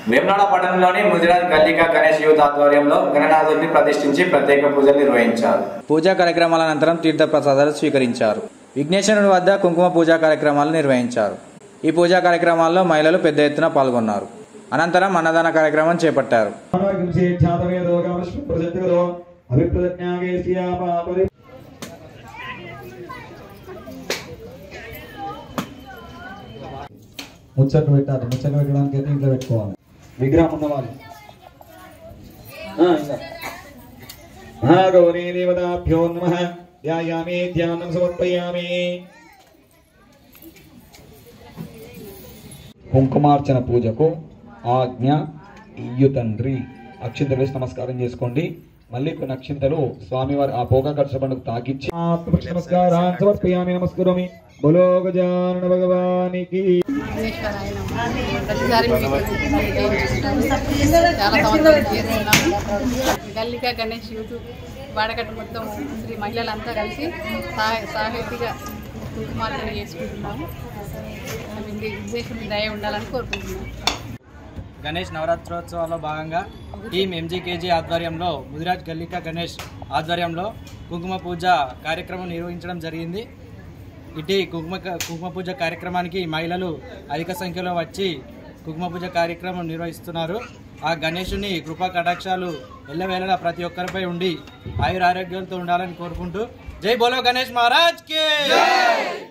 వేమనాడ పట్టణంలోని ముదిరాజ్ గల్లికా గణేష్ యూత్ ఆధ్వర్యంలో గణనాథుడిని ప్రతిష్ఠించి ప్రత్యేక పూజలు నిర్వహించారు పూజా కార్యక్రమాల అనంతరం తీర్థ ప్రసాదాలు స్వీకరించారు విఘ్నేశ్వరుని వద్ద కుంకుమ పూజా కార్యక్రమాలు నిర్వహించారు ఈ పూజా కార్యక్రమాల్లో మహిళలు పెద్ద ఎత్తున పాల్గొన్నారు అనంతరం అన్నదాన కార్యక్రమం చేపట్టారు ముచ్చట్లు పెట్టాలి ముచ్చట్లు పెట్టడానికి అయితే ఇంట్లో పెట్టుకోవాలి విగ్రహం ఉన్నవాళ్ళు ఆ, ఇంకా. మహాగౌరీ దేవతాభ్యో నమ ధ్యాయామి ధ్యానం సమర్పయామి కుంకుమార్చన పూజకు ఆజ్ఞ ఇయ్యు తండ్రి అక్షింత వేసి నమస్కారం చేసుకోండి మళ్ళీ కొన్ని అక్షింతలు స్వామివారి ఆ పోగా ఖర్చు పండుగ తాకిచ్చి నమస్కారాన్ని సమర్పయామి నమస్కరోమి బలో గజానన భగవానికి విఘ్నేశ్వరాయ నమః. ప్రతిసారి మీకు చాలా సంవత్సరాలు చేస్తున్నాము గల్లిక గణేష్ యూత్ వాడకట్టు మొత్తం స్త్రీ మహిళలంతా కలిసి సహా సాహితీగా కుంకుమార్చన చేసుకుంటున్నాము విఘ్నేశ్వరుని దయ ఉండాలని కోరుకుంటున్నాము గణేష్ నవరాత్రోత్సవాల్లో భాగంగా టీం ఎంజీకేజీ ఆధ్వర్యంలో ముదిరాజ్ గల్లికా గణేష్ ఆధ్వర్యంలో కుంకుమ పూజ కార్యక్రమం నిర్వహించడం జరిగింది ఇటీ కుంకుమ కుంకుమ పూజ కార్యక్రమానికి మహిళలు అధిక సంఖ్యలో వచ్చి కుంకుమ పూజ కార్యక్రమం నిర్వహిస్తున్నారు ఆ గణేషుని కృపా కటాక్షాలు ఎల్లవేళలా ప్రతి ఒక్కరిపై ఉండి ఆయుర ఆరోగ్యాలతో ఉండాలని కోరుకుంటూ జై బోలో గణేష్ మహారాజ్ కే